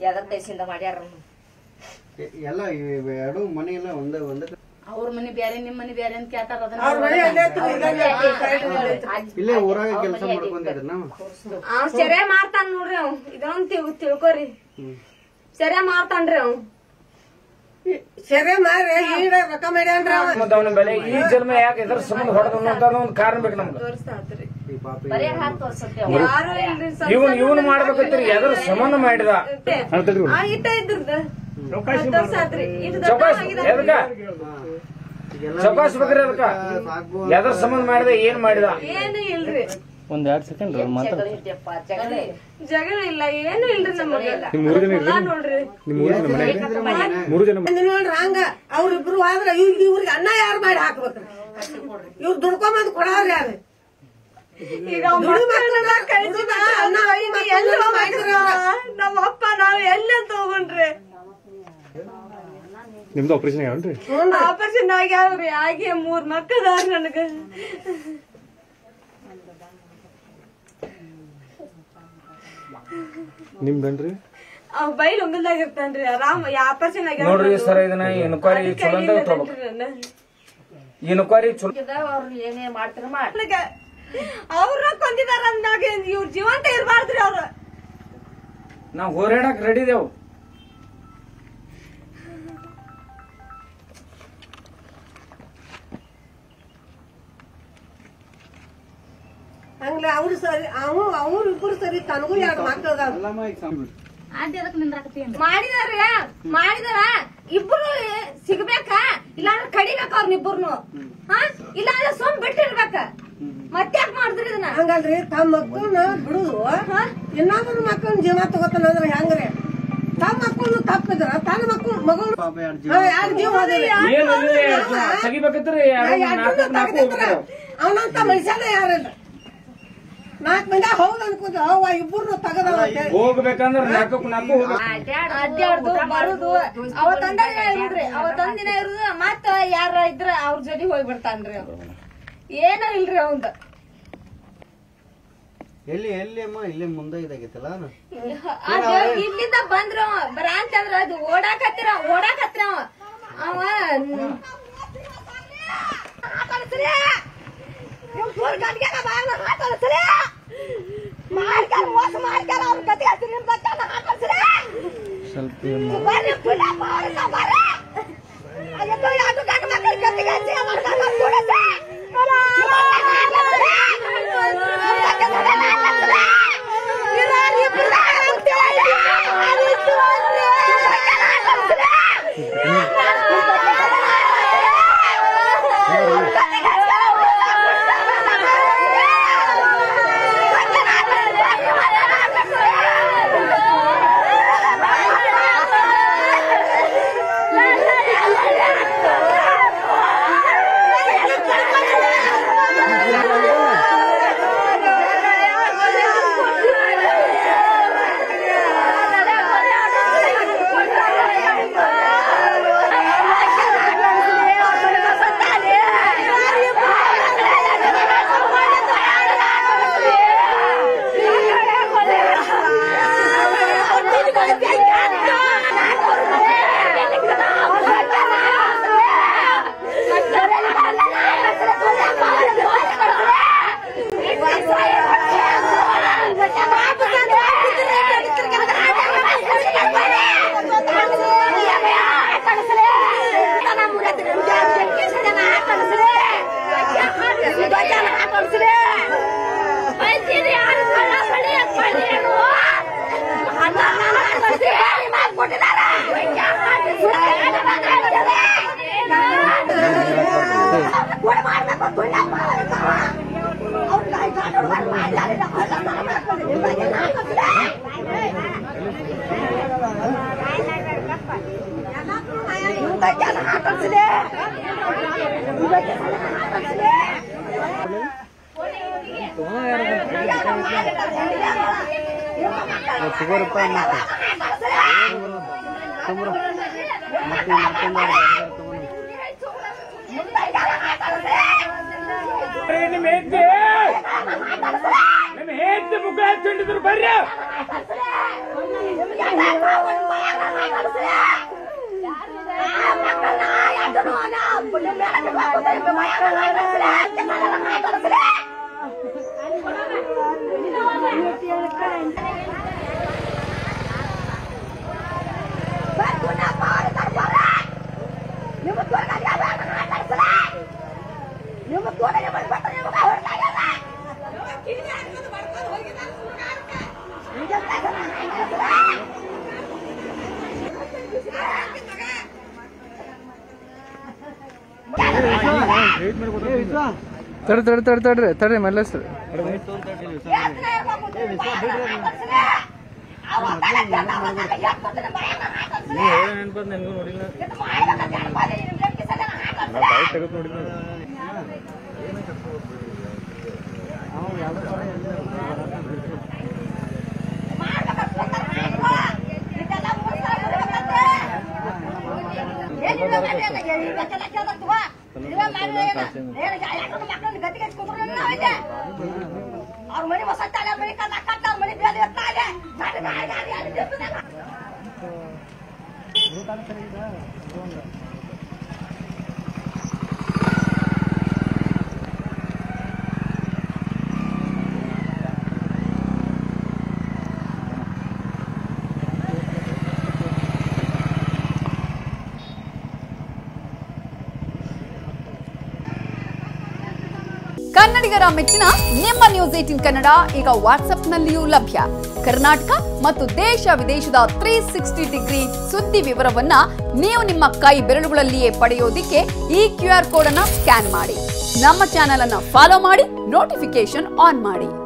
ಯಾವ್ದ್ರ ದೇಶದಿಂದ ಮಾಡ್ಯಾರ ಎ- ಎಲ್ಲ ಇವ್ ಎರಡು ಮನೆ ಎಲ್ಲ ಒಂದೇ ಒಂದೇ ಅವ್ರ ಮನಿ ಬ್ಯಾರೆ ನಿಮ್ ಮನಿ ಬ್ಯಾರೆ ಅಂತ ಕೇಳ್ತಾರ ಅದನ್ನ ಅವ್ರ ಮನೆ ಅಲ್ಲೇ ಐತಿ, ಇಲ್ಲೇ ಐತಿ. ಇಲ್ಲೇ ಊರಾಗ ಕೆಲಸ ಮಾಡ್ಕೊಂಡಿದ್ರ ನಾವು ಅವ್ ಸೆರೆ ಮಾಡ್ತಾನ ನೋಡ್ರಿ ಅವ್ ಇದೊಂದ್ ತಿಳ್- ತಿಳ್ಕೊರಿ ಸೆರೆ ಮಾಡ್ತಾನ್ರಿ ಅವ್ ಸೆರೆ ಮಾರಿ ಈಡ ರೊಕ್ಕ ಮಾಡ್ಯಾನ್ರಿ ಅವ ಮತ್ತ ಅವನ ಬೆಲೆ ಈ ಜನ್ಮ ಯಾಕೆ ಇದ್ರ ಸಂಬಂಧ ಹೊಡೆದ ಅಂತ ಒಂದ್ ಕಾರಣ ಬೇಕು ನಮ್ಗೆ ತೋರಿಸ್ತಾತ್ರಿ ಈ ಪಾಪ ಬರೇ ಹಾಕ್ ತೋರ್ಸತ್ತೆ ಯಾರು ಇಲ್ರಿ ಸ್ವಲ್ಪ ಇವನ್ ಇವನ್ ಮಾಡ್ಬೇಕತ್ರಿ ಎದ್ರ ಸಂಬಂಧ ಮಾಡಿದ ಆ ಇಟ್ಟ ಇದ್ರದ ತೋರ್ಸಾತ್ರಿ ಇದು ಚೌಕಾಸ್ ದೊಡ್ಡ ಎದಕ್ಕ ಈಗೆಲ್ಲ ಚೌಕಾಸ್ ಬೇಕ್ರಿ ಅದಕ್ಕ ಸಾಕು ಎದ್ರ ಸಂಬಂಧ ಮಾಡಿದ ಏನ್ ಮಾಡಿದ ಏನು ಇಲ್ರಿ ಒಂದ್ ಎರಡ್ ಸೆಕೆಂಡ್ ಜಗಳ ಇದ್ಯಪ್ಪ ಜಗಳ ಜಗಳ ಇಲ್ಲ ಏನು ಇಲ್ರಿ ನಮಗೆ ಹೊಲ ನೋಡ್ರಿ ಮೂರು ಜನ ಮಂದಿ ನೋಡ್ರಿ ಹಂಗ ಅವ್ರಿಬ್ರು ಆದ್ರ ಇವ್ರಿಗೆ ಇವ್ರಿಗೆ ಅನ್ನ ಯಾರು ಮಾಡಿ ಹಾಕ್ಬೇಕ್ರಿ ಇವ್ರು ದುಡ್ಕೊಂಬಂದ್ ಕೊಡವ್ರಿ ಯಾರು ಈಗ ಅವ್ ಮಕ್ಕಳನ್ನ ಕಳ್ಸಿದ ನಾವ್ ಐದು ಎಲ್ಲಿ ಹೋಗ್ಬೇಕ್ರಿ ನಮ್ಮ ಅಪ್ಪ ನಾವ್ ಎಲ್ಲ ತಗೊಂಡ್ರಿ ನಿಮ್ದು ಆಪರೇಷನ್ ಯಾವನ್ರಿ ಆಪರೇಷನ್ ಆಗ್ಯಾವ್ರಿ ಆಗಿ ಮೂರ್ ಮಕ್ಕಳದಾರ ನನಗ ನಿಮ್ದನ್ರಿ ಅವ್ ಬೈಲ್ ಉಂಗಲ್ದಾಗ ಇರ್ತಾನ್ರಿ ಆರಾಮ್ ಆಪರೇಷನ್ ಆಗ್ಯಾವ ನೋಡ್ರಿ ಸರ್ ಇದನ್ನ ಇನ್ಕ್ವೈರಿ ಚಲೋ ಅಂತ ತಗೋಬೇಕು ಇನ್ಕ್ವೈರಿ ಚಲೋ ಅವ್ರು ಏನೇ ಮಾಡ್ತಾರ ಮಾಡಿ ಅವ್ರ ಕೊಂದಿದಾರ ಅಂದಾಗ ಇವ್ರ ಜೀವಂತ ಇರ್ಬಾರ್ದ್ರಿ ಅವ್ರ ನಾವ್ ಹೋರಾಡಕ್ ರೆಡಿ ದೇವ್ ಹಂಗ್ಲೆ ಅವ್ರು ಸರಿ ಅವ ಅವ್ರು ಇಬ್ರು ಸರಿ ತನಗೂ ಎರಡು ಮಕ್ಳು ಅದಾವ ಎಲ್ಲಮ್ಮ ಈಗ ಸಾಕು. ಮಾಡಿದಾರ ಮಾಡಿದಾರ ಇಬ್ರು ಸಿಗ್ಬೇಕ ಇಲ್ಲಾಂದ್ರೆ ಕಡಿಬೇಕ ಅವ್ರನ್ನಿಬ್ಬರ್ನು ಹಾ ಇಲ್ಲಾಂದ್ರೆ ಸುಮ್ ಬಿಟ್ಟಿರ್ಬೇಕ ಮತ್ತ್ಯಾಕ್ ಮಾಡಿದ್ರಿ ಇದನ್ನ ಹಂಗಲ್ರಿ ತಮ್ಮ ಮಕ್ಕಳನ್ನ ಬಿಡುದು ಇನ್ನೊಬ್ಬರ ಮಕ್ಕಳನ್ನ ಜೀವ ತಗೋತಾನ ಅಂದ್ರೆ ಹೆಂಗ್ರಿ ತಮ್ಮ ಮಕ್ಕಳು ತಪ್ಪಿದ್ರ ತನ್ನ ಮಕ್ಕಳು ಮಗಳು ಪಾಪ ಎರಡು ಜೀವ ಯಾರು ಜೀವ ಹೋದಿಲ್ಲ ಏನ್ ತೆಗಿಬೇಕತ್ರಿ ನಾಲ್ಕು ನಾಲ್ಕು ಹೋಗ್ಬೇಕು ಅವನಂತ ಮನುಷ್ಯನೇ ಯಾರಿಲ್ಲ ನಾಲ್ಕು ಮಂದಿ ಹೌದ್ ಅನ್ಕೋತ ಅವ್ವ ಇಬ್ಬರು ತಗದವ ಅಂತ ಹೇಳಿ. ಹೋಗ್ಬೇಕಂದ್ರ ನಾಲ್ಕು ನಾಲ್ಕು ಹೋಗ್ಬೇಕು ಅಡ್ಡಾಡ್ದು ಬರುದು ಅವತ್ತೊಂದ ದಿನ ಇರುದ್ರಿ ಅವತ್ತೊಂದ್ ದಿನ ಇರುದು ಮತ್ತ ಯಾರ ಇದ್ರ ಅವ್ರ ಜೊತೆ ಹೋಗಿ ಬಿಡ್ತಾನ್ರಿ ಅವ್ರು ಏನೂ ಇಲ್ರಿ ಅವಂದ ಎಲ್ಲಿ ಎಲ್ಲಿ ಅಮ್ಮ ಇಲ್ಲೇ ಮುಂದೆ ಇದಾಗೈತಲ್ಲ ಅದು ಇಲ್ಲಿಂದ ಬಂದ್ರ ಅವ ಬರ ಅಂತಂದ್ರ ಅದು ಓಡಾಕತ್ತಿರ ಓಡಾಕತ್ತಿರ ಅವ ಅವ ಆಟೋಡ್ಸ್ರಿ. ಇವ್ನ್ ಫುಲ್ ಗಂಟ್ಗೆಲ್ಲ ಬಾಗ್ಲ ಆಟೋಡ್ಸ್ರಿ. ಮಾಡ್ಕ್ಯಾರ, ಮೋಸ ಮಾಡ್ಕ್ಯಾರ, ಅವ್ರ್ ಗತಿ ಹತ್ತಿ ನಿಮ್ ಬತ್ತಾನ ಆಟೋಡ್ಸ್ರಿ. ಬರ್ರಿ, ಪುಣ್ಯಪ್ಪ, ಅವ್ರನ್ನ ಬರ್ರಿ. ಅಯ್ಯೋ, ಯಾವ್ದು ಗಂಡ್ ಮಕ್ಳಿಗ್ ಗತಿಗೆ ಹಚ್ಚಿ ಅವ್ರ್ ಗಂಡ ಕೂಡಿಸಿ. ಅಲ್ಲ, ಆಟೋಡ್ಸ್ರಿ. ಆಟೋಡ್ಸ್ರಿ. ಇರಾನ್ ಇಬ್ರು ಅಂತೇಳಿ. ತಗೋರಪ್ಪ ಮತ್ತೆ ತಗೋರ ಮತ್ತೆ ಮತ್ತೊಂದು ತಗೊಂಡು ನಿಮ್ ಹೆಂಡತಿ ನಿಮ್ ಹೆಂಡತಿ ಮುಖ ಹಚ್ಕೊಂಡಿದ್ರು ಬರ್ರಿ ತಡ್ರಿ ತಡ್ರಿ ತಡ್ರಿ ತಡ್ರಿ ತಡ್ರಿ ಮಲ್ಲ ಸರ್ ಯಾತ್ರೆ ಇರ್ಬೇಕು, ತಿರ್ಗಿ ಬಾಯಾಗ ಹಾಕಲ್ಸ್ರಿ. ಅವ ಕಡೆ ಜನ ಬಂದಾಗ ಎತ್ತುತ್ತಿನ ಬಾಯಾಗ ಹಾಕಲ್ಸ್ರಿ. ಇದು ಬಾಯಾಗ ಹಾಕಲ್ಸ್ರಿ, ಬಾಯಾಗ ನಿಮ್ ಬೆಂಕಿ ಸದನ ಹಾಕಲ್ಸ್ರಿ. ಮಾಡ್ಬೇಕಂತ ಮಾಡ್ಬೇಕು. ಇದೆಲ್ಲ ಮುಗಿಸ್ತಾರೆ, ಮುಗಿಸ್ತಾರೆ. ಏನಿಲ್ಲ ಮಾಡ್ರಿ ಅಲ್ಲ, ಇವತ್ತೆಲ್ಲ ಕೇಳ್ದತ್ತವ. ನೀವೇ ಮಾಡ್ರಿ ಏನು? ಏನು ಯಾಕಂದ್ರೆ ಮಕ್ಕಳನ್ನ ಗಟ್ಟಿಗೆ ಹಚ್ಕೊಂಡ್ರು ನಾವಿದೆ. ಅವ್ರ ಮನೆ ಹೊಸ ತಾಲೆ ಮನೆ ಕಲ್ಲ ಕಟ್ಟ ಅವ್ರ ಮನೆ ಬೇರೆ ತಾಲೆ ಗಾಡಿ ಗಾಡಿ ಗಾಡಿ ಗಾಡಿ ಇರ್ತದೆ. ಕನ್ನಡಿಗರ ಮೆಚ್ಚಿನ ನಿಮ್ಮ ನ್ಯೂಸ್ ಏಟಿನ್ ಕನ್ನಡ ಈಗ ವಾಟ್ಸ್ಆಪ್ನಲ್ಲಿಯೂ ಲಭ್ಯ ಕರ್ನಾಟಕ ಮತ್ತು ದೇಶ ವಿದೇಶದ ತ್ರೀ ಸಿಕ್ಸ್ಟಿ ಡಿಗ್ರಿ ಸುದ್ದಿ ವಿವರವನ್ನ ನೀವು ನಿಮ್ಮ ಕೈ ಬೆರಳುಗಳಲ್ಲಿಯೇ ಪಡೆಯೋದಿಕ್ಕೆ ಈ ಕ್ಯೂ ಆರ್ ಕೋಡ್ ಅನ್ನ ಸ್ಕ್ಯಾನ್ ಮಾಡಿ ನಮ್ಮ ಚಾನೆಲ್ ಅನ್ನ ಫಾಲೋ ಮಾಡಿ ನೋಟಿಫಿಕೇಶನ್ ಆನ್ ಮಾಡಿ